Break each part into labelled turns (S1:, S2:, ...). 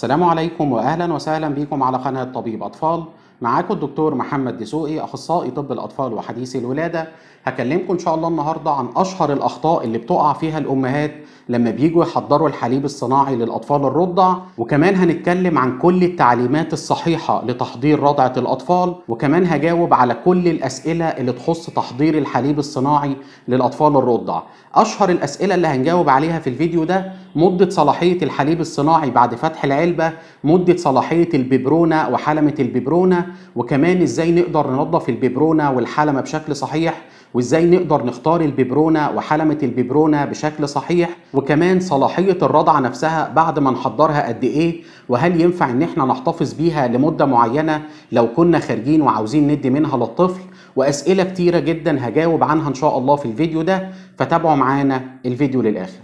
S1: السلام عليكم واهلا وسهلا بكم على قناه طبيب اطفال معاكم الدكتور محمد دسوقي اخصائي طب الاطفال وحديث الولاده هكلمكم ان شاء الله النهارده عن اشهر الاخطاء اللي بتقع فيها الامهات لما بيجوا يحضروا الحليب الصناعي للاطفال الرضع وكمان هنتكلم عن كل التعليمات الصحيحه لتحضير رضعه الاطفال وكمان هجاوب على كل الاسئله اللي تخص تحضير الحليب الصناعي للاطفال الرضع اشهر الاسئله اللي هنجاوب عليها في الفيديو ده مده صلاحيه الحليب الصناعي بعد فتح العلبه مده صلاحيه الببرونه وحلمه الببرونه وكمان ازاي نقدر ننظف الببرونه والحلمه بشكل صحيح وازاي نقدر نختار الببرونه وحلمه الببرونه بشكل صحيح وكمان صلاحيه الرضعه نفسها بعد ما نحضرها قد ايه وهل ينفع ان احنا نحتفظ بيها لمده معينه لو كنا خارجين وعاوزين ندي منها للطفل واسئله كتيره جدا هجاوب عنها ان شاء الله في الفيديو ده فتابعوا معانا الفيديو للاخر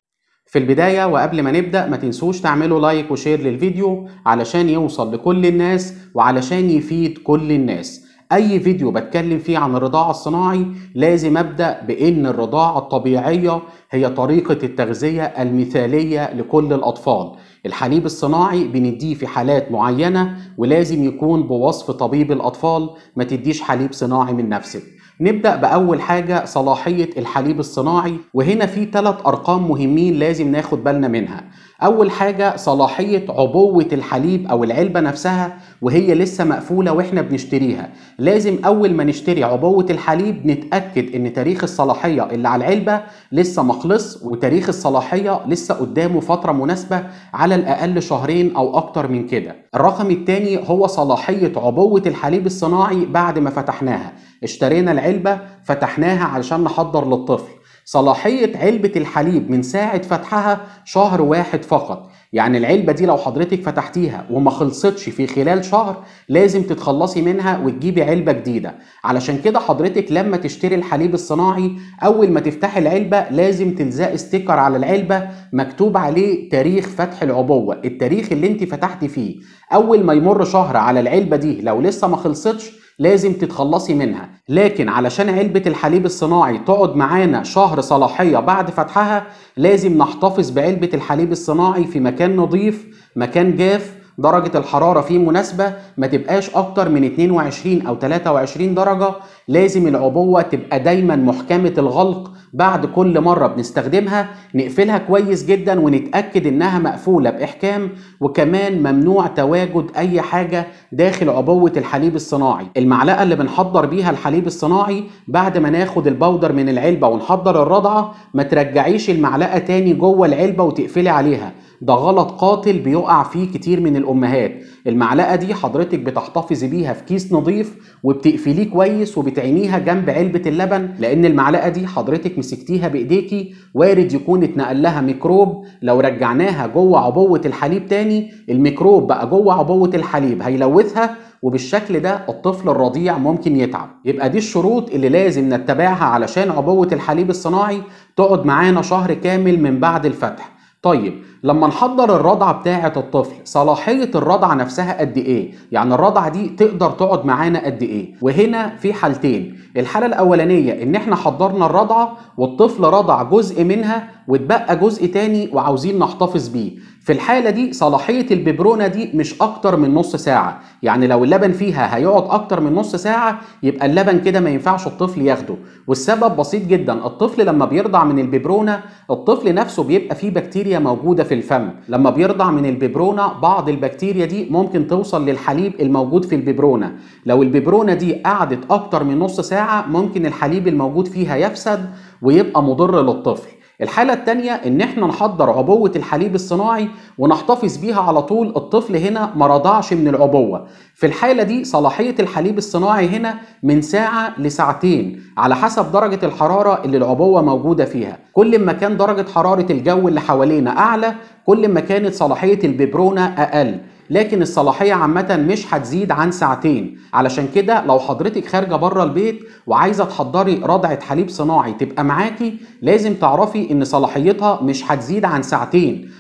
S1: في البداية وقبل ما نبدأ ما تنسوش تعملوا لايك وشير للفيديو علشان يوصل لكل الناس وعلشان يفيد كل الناس اي فيديو بتكلم فيه عن الرضاعة الصناعي لازم ابدأ بان الرضاعة الطبيعية هي طريقة التغذية المثالية لكل الاطفال الحليب الصناعي بنديه في حالات معينة ولازم يكون بوصف طبيب الاطفال ما تديش حليب صناعي من نفسك نبدأ بأول حاجة صلاحية الحليب الصناعي وهنا في ثلاث أرقام مهمين لازم ناخد بالنا منها أول حاجة صلاحية عبوة الحليب أو العلبة نفسها وهي لسه مقفولة وإحنا بنشتريها لازم أول ما نشتري عبوة الحليب نتأكد إن تاريخ الصلاحية اللي على العلبة لسه مخلص وتاريخ الصلاحية لسه قدامه فترة مناسبة على الأقل شهرين أو أكتر من كده الرقم الثاني هو صلاحية عبوة الحليب الصناعي بعد ما فتحناها اشترينا العلبة فتحناها علشان نحضر للطفل صلاحية علبة الحليب من ساعة فتحها شهر واحد فقط يعني العلبة دي لو حضرتك فتحتيها وما خلصتش في خلال شهر لازم تتخلصي منها وتجيبي علبة جديدة علشان كده حضرتك لما تشتري الحليب الصناعي أول ما تفتحي العلبة لازم تلزقي ستيكر على العلبة مكتوب عليه تاريخ فتح العبوة التاريخ اللي انت فتحتي فيه أول ما يمر شهر على العلبة دي لو لسه ما خلصتش لازم تتخلصي منها لكن علشان علبة الحليب الصناعي تقعد معانا شهر صلاحية بعد فتحها لازم نحتفظ بعلبة الحليب الصناعي في مكان نظيف مكان جاف درجة الحرارة فيه مناسبة ما تبقاش أكتر من 22 أو 23 درجة لازم العبوة تبقى دايما محكمة الغلق بعد كل مرة بنستخدمها نقفلها كويس جدا ونتأكد إنها مقفولة بإحكام وكمان ممنوع تواجد أي حاجة داخل عبوة الحليب الصناعي المعلقة اللي بنحضر بيها الحليب الصناعي بعد ما ناخد البودر من العلبة ونحضر الرضعة ما ترجعيش المعلقة تاني جوه العلبة وتقفلي عليها ده غلط قاتل بيقع فيه كتير من الامهات المعلقه دي حضرتك بتحتفظي بيها في كيس نظيف وبتقفليه كويس وبتعينيها جنب علبه اللبن لان المعلقه دي حضرتك مسكتيها بايديكي وارد يكون اتنقل لها ميكروب لو رجعناها جوه عبوه الحليب تاني الميكروب بقى جوه عبوه الحليب هيلوثها وبالشكل ده الطفل الرضيع ممكن يتعب يبقى دي الشروط اللي لازم نتبعها علشان عبوه الحليب الصناعي تقعد معانا شهر كامل من بعد الفتح طيب لما نحضر الرضعة بتاعة الطفل صلاحية الرضعة نفسها قد ايه؟ يعني الرضعة دي تقدر تقعد معانا قد ايه؟ وهنا في حالتين الحالة الأولانية إن احنا حضرنا الرضعة والطفل رضع جزء منها واتبقى جزء تاني وعاوزين نحتفظ بيه في الحالة دي صلاحية الببرونة دي مش أكتر من نص ساعة يعني لو اللبن فيها هيقعد أكتر من نص ساعة يبقى اللبن كده ما ينفعش الطفل ياخده والسبب بسيط جدا الطفل لما بيرضع من الببرونة الطفل نفسه بيبقى فيه بكتيريا موجودة في الفم لما بيرضع من الببرونة بعض البكتيريا دي ممكن توصل للحليب الموجود في الببرونة لو الببرونة دي قعدت أكتر من نص ساعة ممكن الحليب الموجود فيها يفسد ويبقى مضر للطفل الحالة التانية إن إحنا نحضر عبوة الحليب الصناعي ونحتفظ بيها على طول الطفل هنا ما رضعش من العبوة في الحالة دي صلاحية الحليب الصناعي هنا من ساعة لساعتين على حسب درجة الحرارة اللي العبوة موجودة فيها كل ما كان درجة حرارة الجو اللي حوالينا أعلى كل ما كانت صلاحية الببرونة أقل لكن الصلاحية عامة مش هتزيد عن ساعتين علشان كده لو حضرتك خارجة بره البيت وعايزة تحضري رضعة حليب صناعي تبقى معاكي لازم تعرفي ان صلاحيتها مش هتزيد عن ساعتين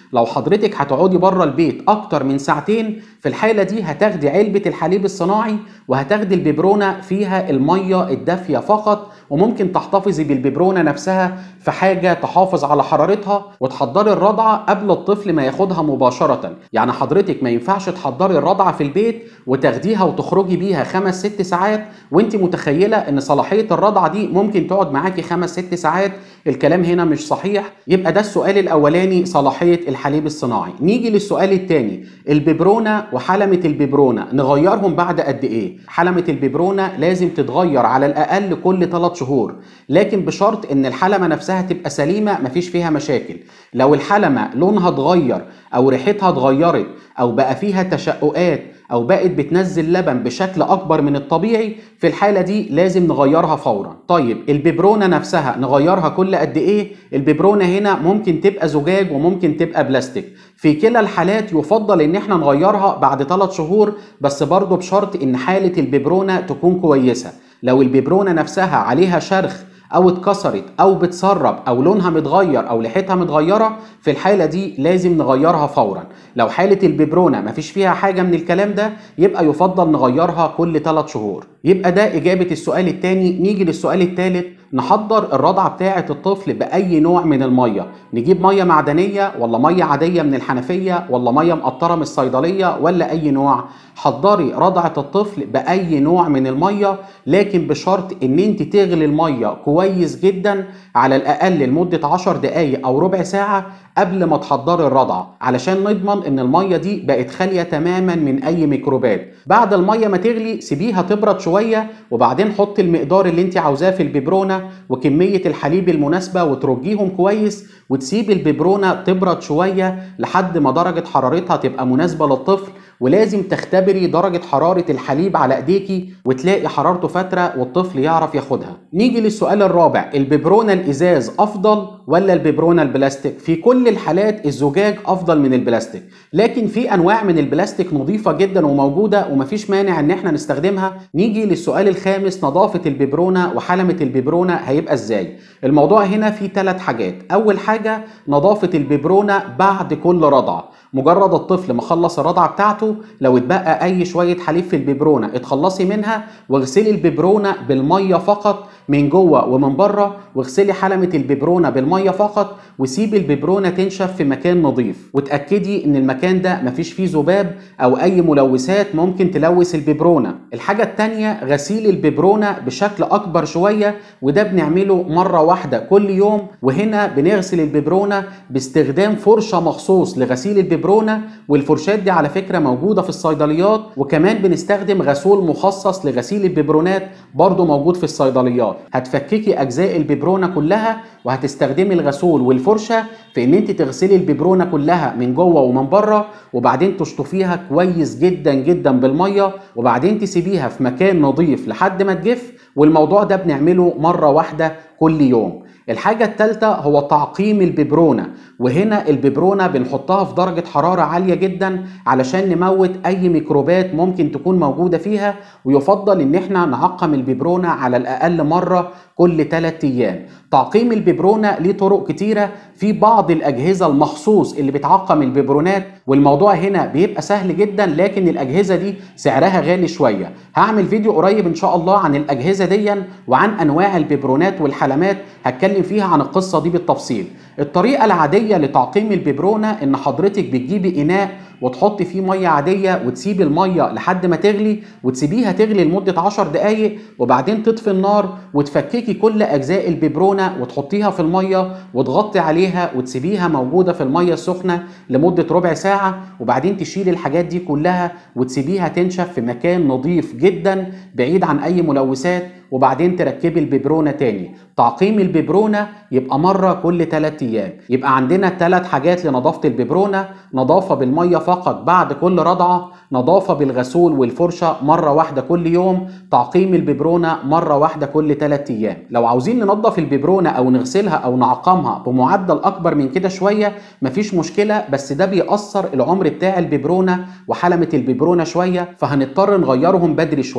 S1: لو حضرتك هتقعدي بره البيت اكتر من ساعتين في الحاله دي هتاخدي علبه الحليب الصناعي وهتاخدي الببرونه فيها الميه الدافيه فقط وممكن تحتفظي بالببرونه نفسها في حاجه تحافظ على حرارتها وتحضري الرضعه قبل الطفل ما ياخدها مباشره يعني حضرتك ما ينفعش تحضري الرضعه في البيت وتاخديها وتخرجي بيها خمس ست ساعات وانت متخيله ان صلاحيه الرضعه دي ممكن تقعد معاكي خمس ست ساعات الكلام هنا مش صحيح يبقى ده السؤال الاولاني صلاحيه الحليب الصناعي نيجي للسؤال الثاني الببرونه وحلمه الببرونه نغيرهم بعد قد ايه حلمه الببرونه لازم تتغير على الاقل كل 3 شهور لكن بشرط ان الحلمه نفسها تبقى سليمه مفيش فيها مشاكل لو الحلمه لونها اتغير او ريحتها اتغيرت او بقى فيها تشققات او بقت بتنزل لبن بشكل اكبر من الطبيعي في الحاله دي لازم نغيرها فورا طيب الببرونه نفسها نغيرها كل قد ايه الببرونه هنا ممكن تبقى زجاج وممكن تبقى بلاستيك في كلا الحالات يفضل ان احنا نغيرها بعد 3 شهور بس برضه بشرط ان حاله الببرونه تكون كويسه لو الببرونه نفسها عليها شرخ او اتكسرت او بتسرب او لونها متغير او ريحتها متغيره في الحاله دي لازم نغيرها فورا لو حاله الببرونه مفيش فيها حاجه من الكلام ده يبقى يفضل نغيرها كل 3 شهور يبقى ده اجابه السؤال الثاني نيجي للسؤال الثالث نحضر الرضعه بتاعه الطفل باي نوع من الميه نجيب ميه معدنيه ولا ميه عاديه من الحنفيه ولا ميه مقطره من الصيدليه ولا اي نوع حضري رضعه الطفل باي نوع من الميه لكن بشرط ان انت تغلي الميه كويس جدا على الاقل لمده 10 دقائق او ربع ساعه قبل ما تحضري الرضعه علشان نضمن ان الميه دي بقت خاليه تماما من اي ميكروبات بعد الميه ما تغلي سيبيها تبرد شويه وبعدين حطي المقدار اللي انت عاوزاه في الببرونه وكميه الحليب المناسبه وترجيهم كويس وتسيب الببرونه تبرد شويه لحد ما درجه حرارتها تبقى مناسبه للطفل ولازم تختبري درجة حرارة الحليب على ايديكي وتلاقي حرارته فترة والطفل يعرف ياخدها نيجي للسؤال الرابع الببرونة الازاز افضل ولا الببرونة البلاستيك في كل الحالات الزجاج افضل من البلاستيك لكن في انواع من البلاستيك نظيفة جدا وموجودة ومفيش مانع ان احنا نستخدمها نيجي للسؤال الخامس نظافة الببرونة وحلمة الببرونة هيبقى ازاي الموضوع هنا فيه ثلاث حاجات اول حاجة نظافة الببرونة بعد كل رضعة مجرد الطفل ما خلص الرضعه بتاعته لو اتبقى اي شويه حليب في الببرونه اتخلصي منها واغسلي الببرونه بالميه فقط من جوه ومن بره واغسلي حلمه الببرونه بالميه فقط وسيبي الببرونه تنشف في مكان نظيف وتاكدي ان المكان ده مفيش فيه ذباب او اي ملوثات ممكن تلوث الببرونه الحاجه التانية غسيل الببرونه بشكل اكبر شويه وده بنعمله مره واحده كل يوم وهنا بنغسل الببرونه باستخدام فرشه مخصوص لغسيل الببرونه والفرشات دي على فكره موجوده في الصيدليات وكمان بنستخدم غسول مخصص لغسيل الببرونات برضه موجود في الصيدليات هتفككي اجزاء الببرونه كلها وهتستخدمي الغسول والفرشه في ان انت تغسلي الببرونه كلها من جوه ومن بره وبعدين تشطفيها كويس جدا جدا بالميه وبعدين تسيبيها في مكان نظيف لحد ما تجف والموضوع ده بنعمله مره واحده كل يوم الحاجة الثالثة هو تعقيم الببرونة وهنا الببرونة بنحطها في درجة حرارة عالية جدا علشان نموت أي ميكروبات ممكن تكون موجودة فيها ويفضل إن احنا نعقم الببرونة على الأقل مرة كل 3 أيام تعقيم الببرونة ليه طرق كتيرة في بعض الأجهزة المخصوص اللي بتعقم الببرونات والموضوع هنا بيبقى سهل جدا لكن الأجهزة دي سعرها غالي شوية هعمل فيديو قريب إن شاء الله عن الأجهزة دي وعن أنواع الببرونات والحلمات هتكلم فيها عن القصة دي بالتفصيل الطريقة العادية لتعقيم الببرونة إن حضرتك بتجيبي إناء وتحطي فيه ميه عاديه وتسيبي الميه لحد ما تغلي وتسيبيها تغلي لمده 10 دقائق وبعدين تطفي النار وتفككي كل اجزاء الببرونه وتحطيها في الميه وتغطي عليها وتسيبيها موجوده في الميه السخنه لمده ربع ساعه وبعدين تشيلي الحاجات دي كلها وتسيبيها تنشف في مكان نظيف جدا بعيد عن اي ملوثات وبعدين تركبي الببرونه تاني تعقيم الببرونه يبقى مره كل 3 ايام يبقى عندنا ثلاث حاجات لنظافه الببرونه نظافه بالميه فقط بعد كل رضعه نظافه بالغسول والفرشه مره واحده كل يوم تعقيم الببرونه مره واحده كل 3 ايام لو عاوزين ننظف الببرونه او نغسلها او نعقمها بمعدل اكبر من كده شويه مفيش مشكله بس ده بيأثر العمر بتاع الببرونه وحلمه الببرونه شويه فهنضطر نغيرهم بدري شويه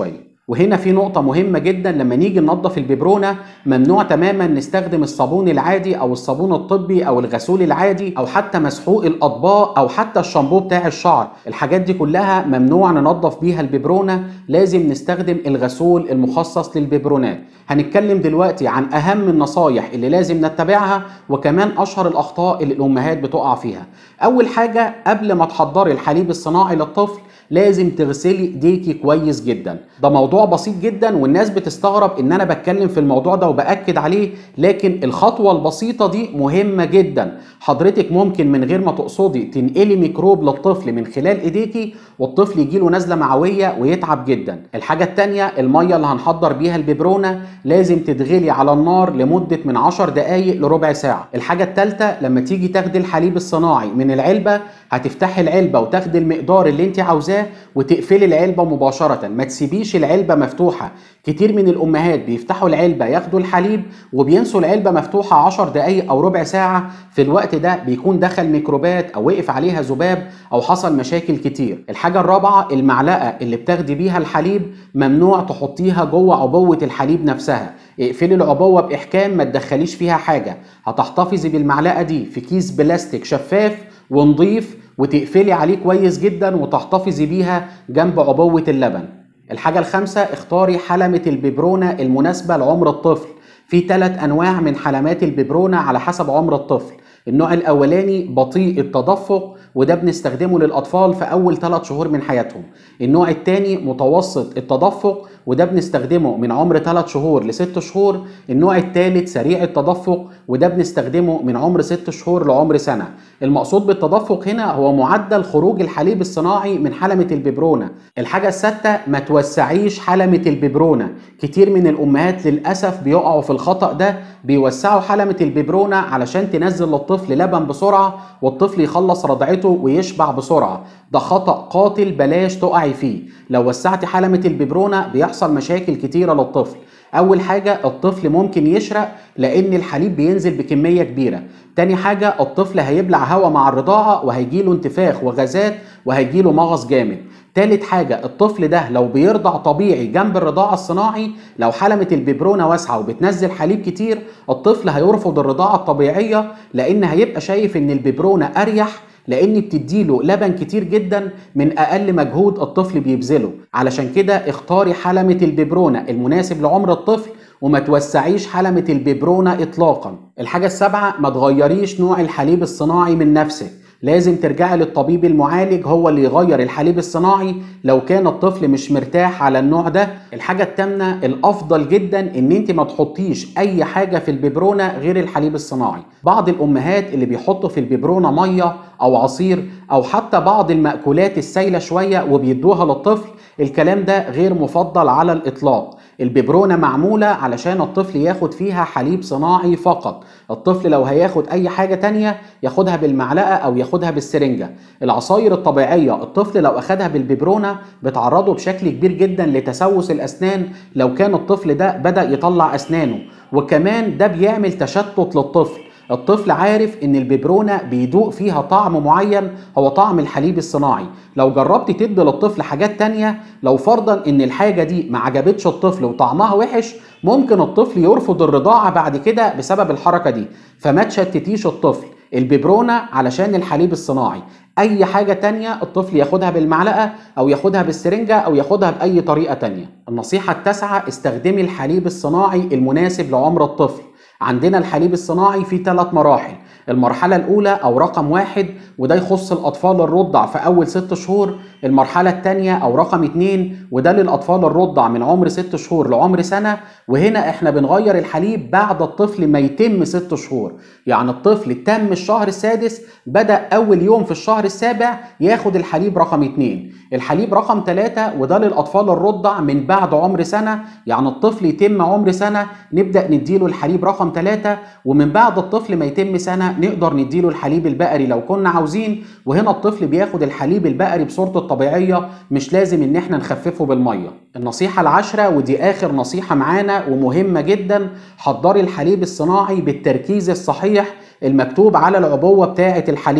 S1: وهنا في نقطة مهمة جدا لما نيجي ننظف الببرونة ممنوع تماما نستخدم الصابون العادي أو الصابون الطبي أو الغسول العادي أو حتى مسحوق الأطباق أو حتى الشامبو بتاع الشعر الحاجات دي كلها ممنوع ننظف بيها الببرونة لازم نستخدم الغسول المخصص للببرونات هنتكلم دلوقتي عن أهم النصايح اللي لازم نتبعها وكمان أشهر الأخطاء اللي الأمهات بتقع فيها أول حاجة قبل ما تحضري الحليب الصناعي للطفل لازم تغسلي ايديكي كويس جدا ده موضوع بسيط جدا والناس بتستغرب ان انا بتكلم في الموضوع ده وباكد عليه لكن الخطوه البسيطه دي مهمه جدا حضرتك ممكن من غير ما تقصدي تنقلي ميكروب للطفل من خلال ايديكي والطفل يجيله نزله معويه ويتعب جدا الحاجه الثانيه الميه اللي هنحضر بيها الببرونه لازم تتغلي على النار لمده من 10 دقائق لربع ساعه الحاجه الثالثه لما تيجي تاخدي الحليب الصناعي من العلبه هتفتحي العلبه وتاخدي المقدار اللي انت عاوزاه وتقفلي العلبه مباشره ما تسيبيش العلبه مفتوحه كتير من الامهات بيفتحوا العلبه ياخدوا الحليب وبينسوا العلبه مفتوحه 10 دقائق او ربع ساعه في الوقت ده بيكون دخل ميكروبات او وقف عليها ذباب او حصل مشاكل كتير الحاجه الرابعه المعلقه اللي بتاخدي بيها الحليب ممنوع تحطيها جوه عبوه الحليب نفسها اقفلي العبوه باحكام ما تدخليش فيها حاجه هتحتفظي بالمعلقه دي في كيس بلاستيك شفاف ونضيف وتقفلي عليه كويس جدا وتحتفظي بيها جنب عبوة اللبن الحاجة الخامسة اختاري حلمة الببرونة المناسبة لعمر الطفل في ثلاث أنواع من حلمات الببرونة على حسب عمر الطفل النوع الأولاني بطيء التدفق وده بنستخدمه للأطفال في أول ثلاث شهور من حياتهم النوع الثاني متوسط التدفق وده بنستخدمه من عمر 3 شهور ل 6 شهور النوع الثالث سريع التدفق وده بنستخدمه من عمر 6 شهور لعمر سنة المقصود بالتدفق هنا هو معدل خروج الحليب الصناعي من حلمة الببرونة الحاجة السادسة ما توسعيش حلمة الببرونة كتير من الأمهات للأسف بيقعوا في الخطأ ده بيوسعوا حلمة الببرونة علشان تنزل للطفل لبن بسرعة والطفل يخلص رضعته ويشبع بسرعة ده خطأ قاتل بلاش تقعي فيه لو وسعتي حلمة الببرونة بيحصل مشاكل كتيرة للطفل أول حاجة الطفل ممكن يشرق لأن الحليب بينزل بكمية كبيرة تاني حاجة الطفل هيبلع هواء مع الرضاعة وهيجيله انتفاخ وغازات وهيجيله مغص جامد تالت حاجة الطفل ده لو بيرضع طبيعي جنب الرضاعة الصناعي لو حلمة الببرونة واسعة وبتنزل حليب كتير الطفل هيرفض الرضاعة الطبيعية لأن هيبقى شايف إن الببرونة أريح لان بتديله لبن كتير جدا من اقل مجهود الطفل بيبذله علشان كده اختاري حلمة الببرونة المناسب لعمر الطفل وما توسعيش حلمة الببرونة اطلاقا الحاجة السابعة ما تغيريش نوع الحليب الصناعي من نفسك لازم ترجعي للطبيب المعالج هو اللي يغير الحليب الصناعي لو كان الطفل مش مرتاح على النوع ده الحاجة التامنة الأفضل جدا إن أنت ما تحطيش أي حاجة في الببرونة غير الحليب الصناعي بعض الأمهات اللي بيحطوا في الببرونة مية أو عصير أو حتى بعض المأكولات السايلة شوية وبيدوها للطفل الكلام ده غير مفضل على الإطلاق الببرونة معمولة علشان الطفل ياخد فيها حليب صناعي فقط الطفل لو هياخد أي حاجة تانية ياخدها بالمعلقة أو ياخدها بالسرنجة العصاير الطبيعية الطفل لو أخدها بالببرونة بتعرضه بشكل كبير جدا لتسوس الأسنان لو كان الطفل ده بدأ يطلع أسنانه وكمان ده بيعمل تشتت للطفل الطفل عارف ان الببرونه بيدوق فيها طعم معين هو طعم الحليب الصناعي لو جربت تدي للطفل حاجات تانية لو فرضا ان الحاجه دي ما عجبتش الطفل وطعمها وحش ممكن الطفل يرفض الرضاعه بعد كده بسبب الحركه دي فما تشتتيش الطفل الببرونه علشان الحليب الصناعي اي حاجه تانية الطفل ياخدها بالمعلقه او ياخدها بالسرنجه او ياخدها باي طريقه تانية النصيحه التاسعه استخدمي الحليب الصناعي المناسب لعمر الطفل عندنا الحليب الصناعي في ثلاث مراحل المرحلة الأولى أو رقم واحد وده يخص الأطفال الرضع في أول ست شهور المرحلة الثانية أو رقم اتنين وده للأطفال الرضع من عمر ست شهور لعمر سنة وهنا احنا بنغير الحليب بعد الطفل ما يتم ست شهور يعني الطفل تم الشهر السادس بدأ أول يوم في الشهر السابع ياخد الحليب رقم اتنين الحليب رقم ثلاثة وده للأطفال الرضع من بعد عمر سنة يعني الطفل يتم عمر سنة نبدأ نديله الحليب رقم ثلاثة ومن بعد الطفل ما يتم سنة نقدر نديله الحليب البقري لو كنا عاوزين وهنا الطفل بياخد الحليب البقري بصورته الطبيعية مش لازم ان احنا نخففه بالمية النصيحة العاشرة ودي اخر نصيحة معانا ومهمة جدا حضري الحليب الصناعي بالتركيز الصحيح المكتوب على العبوة بتاعة الحليب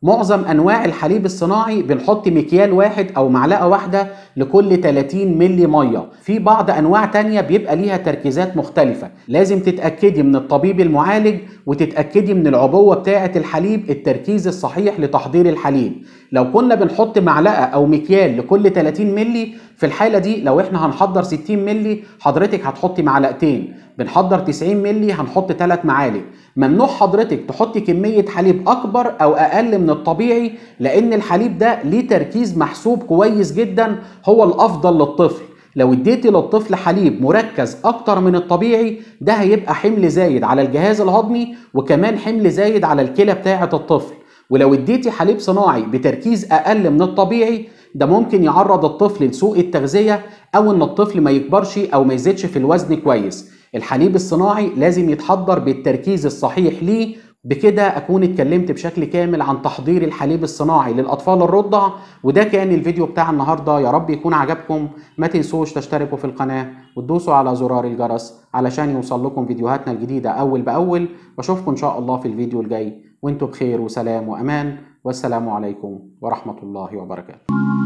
S1: معظم انواع الحليب الصناعي بنحط مكيال واحد او معلقه واحده لكل 30 ملي ميه في بعض انواع تانية بيبقى ليها تركيزات مختلفه لازم تتاكدي من الطبيب المعالج وتتاكدي من العبوه بتاعه الحليب التركيز الصحيح لتحضير الحليب لو كنا بنحط معلقه او مكيال لكل 30 ملي في الحاله دي لو احنا هنحضر 60 ملي حضرتك هتحطي معلقتين بنحضر 90 ملي هنحط 3 معالق ممنوع حضرتك تحطي كميه حليب اكبر او اقل من الطبيعي لان الحليب ده ليه تركيز محسوب كويس جدا هو الافضل للطفل لو اديتي للطفل حليب مركز اكتر من الطبيعي ده هيبقى حمل زايد على الجهاز الهضمي وكمان حمل زايد على الكلى بتاعه الطفل ولو اديتي حليب صناعي بتركيز اقل من الطبيعي ده ممكن يعرض الطفل لسوء التغذيه او ان الطفل ما يكبرش او ما يزيدش في الوزن كويس الحليب الصناعي لازم يتحضر بالتركيز الصحيح ليه بكده اكون اتكلمت بشكل كامل عن تحضير الحليب الصناعي للاطفال الرضع وده كان الفيديو بتاع النهارده يا رب يكون عجبكم ما تنسوش تشتركوا في القناه وتدوسوا على زرار الجرس علشان يوصل لكم فيديوهاتنا الجديده اول باول واشوفكم ان شاء الله في الفيديو الجاي وانتم بخير وسلام وامان والسلام عليكم ورحمه الله وبركاته